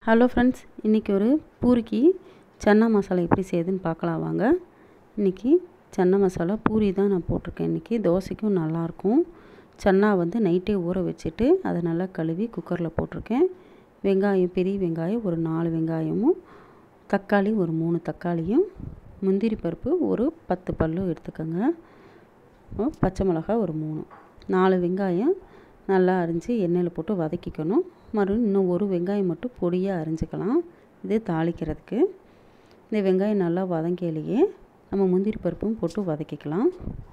hello friends இன்றைக்கி ஒரு பூரிக்கு சன்னா மசாலா எப்படி செய்யுதுன்னு பார்க்கலாம் வாங்க இன்றைக்கி சன்னா மசாலா பூரி தான் நான் போட்டிருக்கேன் இன்றைக்கி தோசைக்கும் நல்லாயிருக்கும் சன்னா வந்து நைட்டே ஊற வச்சுட்டு அதை நல்லா கழுவி குக்கரில் போட்டிருக்கேன் வெங்காயம் பெரிய வெங்காயம் ஒரு நாலு வெங்காயமும் தக்காளி ஒரு மூணு தக்காளியும் முந்திரி பருப்பு ஒரு பத்து பல்லு எடுத்துக்கோங்க பச்சை மிளகா ஒரு மூணு நாலு வெங்காயம் நல்லா அரிஞ்சு எண்ணெயில் போட்டு வதக்கிக்கணும் மறுபடியும் இன்னும் ஒரு வெங்காயம் மட்டும் பொடியாக அரிஞ்சிக்கலாம் இது தாளிக்கிறதுக்கு இந்த வெங்காயம் நல்லா வதங்கிலேயே நம்ம முந்திரி பருப்பும் போட்டு வதக்கிக்கலாம்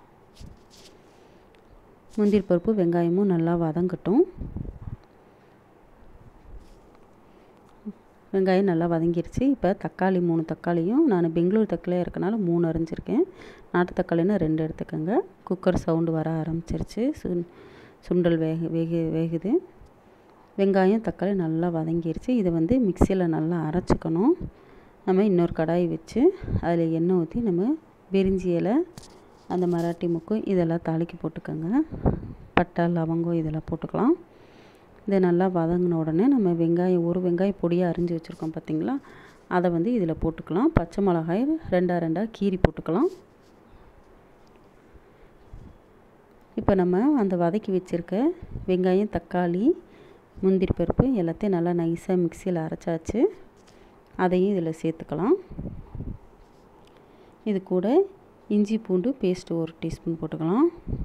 முந்திரி பருப்பு வெங்காயமும் நல்லா வதங்கட்டும் வெங்காயம் நல்லா வதங்கிருச்சு இப்போ தக்காளி மூணு தக்காளியும் நான் பெங்களூர் தக்காளியாக இருக்கனால மூணு அரிஞ்சிருக்கேன் நாட்டு தக்காளினா ரெண்டு எடுத்துக்கோங்க குக்கர் சவுண்டு வர ஆரம்பிச்சிருச்சு சு சுண்டல் வேக வேக வேகுது வெங்காயம் தக்காளி நல்லா வதங்கிருச்சு இதை வந்து மிக்சியில் நல்லா அரைச்சிக்கணும் நம்ம இன்னொரு கடாய் வச்சு அதில் எண்ணெய் ஊற்றி நம்ம பிரிஞ்சி இலை அந்த மராட்டி முக்கு இதெல்லாம் தாளிக்கு போட்டுக்கோங்க பட்டை லவங்கம் இதெல்லாம் போட்டுக்கலாம் இதை நல்லா வதங்கின உடனே நம்ம வெங்காயம் ஒரு வெங்காயம் பொடியாக அரிஞ்சு வச்சுருக்கோம் பார்த்திங்களா அதை வந்து இதில் போட்டுக்கலாம் பச்சை மிளகாய் ரெண்டாக ரெண்டாக கீரி போட்டுக்கலாம் இப்போ நம்ம அந்த வதக்கி வச்சுருக்க வெங்காயம் தக்காளி முந்திரி பருப்பு எல்லாத்தையும் நல்லா நைஸாக மிக்சியில் அரைச்சாச்சு அதையும் இதில் சேர்த்துக்கலாம் இது கூட இஞ்சி பூண்டு பேஸ்ட்டு ஒரு டீஸ்பூன் போட்டுக்கலாம்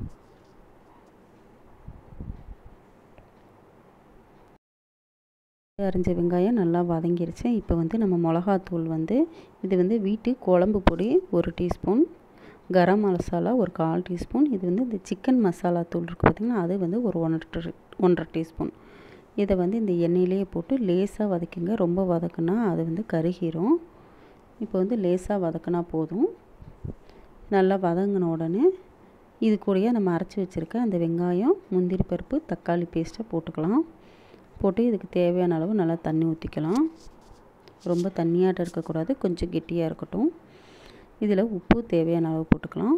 அரிஞ்ச வெங்காயம் நல்லா வதங்கிருச்சு இப்போ வந்து நம்ம மிளகாத்தூள் வந்து இது வந்து வீட்டு குழம்பு பொடி ஒரு டீஸ்பூன் கரம் மசாலா ஒரு கால் டீஸ்பூன் இது வந்து இந்த சிக்கன் மசாலா தூள் இருக்குது பார்த்திங்கன்னா அது வந்து ஒரு ஒன்றரை ஒன்றரை டீஸ்பூன் இதை வந்து இந்த எண்ணெயிலேயே போட்டு லேசாக வதக்குங்க ரொம்ப வதக்குனா அது வந்து கருகிரும் இப்போ வந்து லேசாக வதக்குனா போதும் நல்லா வதங்கின உடனே இது கூடயே நம்ம அரைச்சி வச்சுருக்க அந்த வெங்காயம் முந்திரி பருப்பு தக்காளி பேஸ்ட்டை போட்டுக்கலாம் போட்டு இதுக்கு தேவையான அளவு நல்லா தண்ணி ஊற்றிக்கலாம் ரொம்ப தண்ணியாட்டம் இருக்கக்கூடாது கொஞ்சம் கெட்டியாக இருக்கட்டும் இதில் உப்பு தேவையான அளவு போட்டுக்கலாம்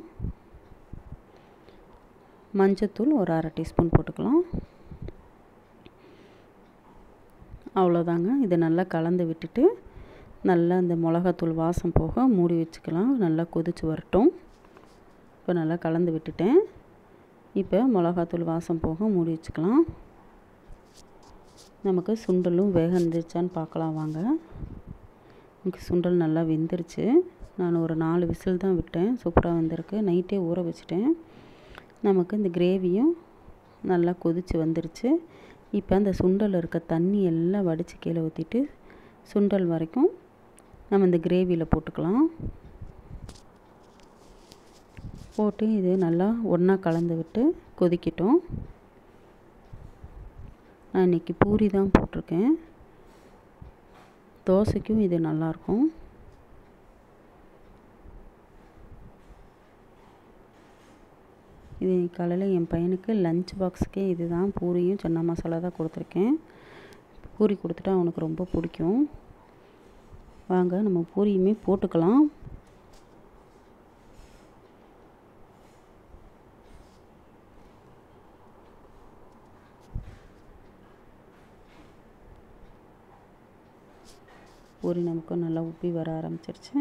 மஞ்சத்தூள் ஒரு அரை டீஸ்பூன் போட்டுக்கலாம் அவ்வளோதாங்க இதை நல்லா கலந்து விட்டுட்டு நல்லா இந்த மிளகாத்தூள் வாசம் போக மூடி வச்சுக்கலாம் நல்லா கொதித்து வரட்டும் இப்போ நல்லா கலந்து விட்டுட்டேன் இப்போ மிளகாத்தூள் வாசம் போக மூடி வச்சுக்கலாம் நமக்கு சுண்டலும் வேக வந்துருச்சான்னு பார்க்கலாம் வாங்க எனக்கு சுண்டல் நல்லா வெந்துருச்சு நான் ஒரு நாலு விசில் தான் விட்டேன் சூப்பராக வந்திருக்கு நைட்டே ஊற வச்சுட்டேன் நமக்கு இந்த கிரேவியும் நல்லா கொதித்து வந்துருச்சு இப்போ அந்த சுண்டல் இருக்க தண்ணி எல்லாம் வடித்து கீழே ஊற்றிட்டு சுண்டல் வரைக்கும் நம்ம இந்த கிரேவியில் போட்டுக்கலாம் போட்டு இது நல்லா ஒன்றா கலந்து விட்டு கொதிக்கட்டும் நான் இன்றைக்கி பூரி தான் போட்டிருக்கேன் தோசைக்கும் இது நல்லாயிருக்கும் இது காலையில் என் பையனுக்கு லஞ்ச் பாக்ஸுக்கே இது தான் பூரியும் சன்னா மசாலா தான் கொடுத்துருக்கேன் பூரி கொடுத்துட்டா அவனுக்கு ரொம்ப பிடிக்கும் வாங்க நம்ம பூரியுமே போட்டுக்கலாம் பூரி நமக்கு நல்லா உப்பி வர ஆரம்பிச்சிருச்சு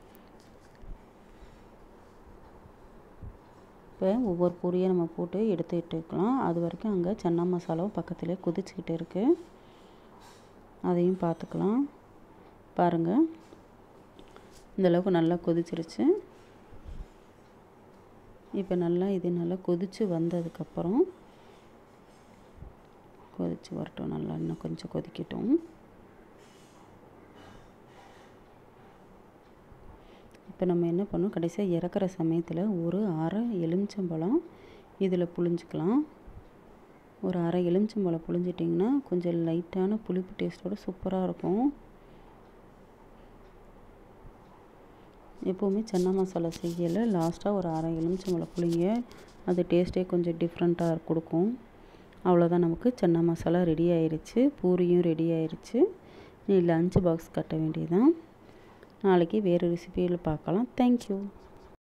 இப்போ ஒவ்வொரு பூரியை நம்ம போட்டு எடுத்து இட்டுக்கலாம் அது வரைக்கும் அங்கே சன்னா மசாலாவும் பக்கத்துலேயே கொதிச்சுக்கிட்டு இருக்குது அதையும் பார்த்துக்கலாம் பாருங்கள் இந்தளவுக்கு நல்லா கொதிச்சிருச்சு இப்போ நல்லா இது நல்லா கொதித்து வந்ததுக்கப்புறம் கொதித்து வரட்டும் நல்லா இன்னும் கொஞ்சம் கொதிக்கட்டும் இப்போ நம்ம என்ன பண்ணோம் கடைசியாக இறக்குற சமயத்தில் ஒரு அரை எலுமிச்சம்பழம் இதில் புழிஞ்சிக்கலாம் ஒரு அரை எலுமிச்சம்பழம் புழிஞ்சிட்டிங்கன்னா கொஞ்சம் லைட்டான புளிப்பு டேஸ்ட்டோட சூப்பராக இருக்கும் எப்போவுமே சன்னா மசாலா செய்யலை லாஸ்ட்டாக ஒரு அரை எலுமிச்சம்பழம் புளிங்க அது டேஸ்ட்டே கொஞ்சம் டிஃப்ரெண்ட்டாக கொடுக்கும் அவ்வளோதான் நமக்கு சன்னா மசாலா ரெடி ஆயிடுச்சு பூரியும் ரெடி ஆயிடுச்சு நீ லஞ்ச் பாக்ஸ் கட்ட வேண்டியதான் நாளைக்கு வேறு ரெசிபியில் பார்க்கலாம் தேங்க்யூ